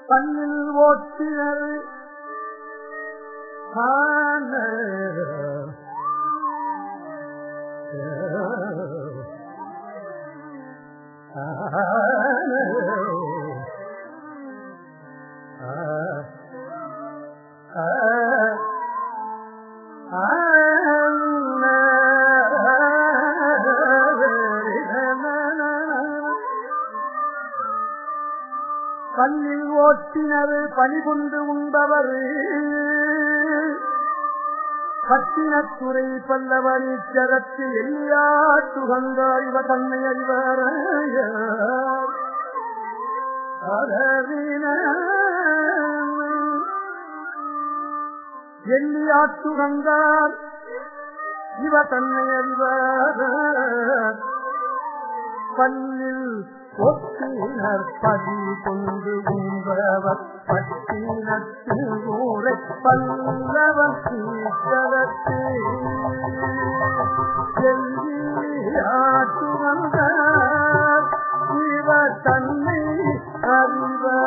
பண்ணில் ஓட்டினர் ஆன பல்லில் ஓட்டினர் பணிகொண்டு உண்டவர் பட்டினத்துறை பல்லவனீச்சரத்து எல்லியாட்டுகந்தார் இவ தன்னை அறிவார எல்லியாட்டுகந்தார் இவ தன்னை அறிவார பல்லில் ஒட்டினர் பதி கொண்டு உம்பவர் பட்டினத்து ஊரை பல்லவர் சீக்கரத்து ஆட்டுவந்தார் இவ தன்னை அறிவார்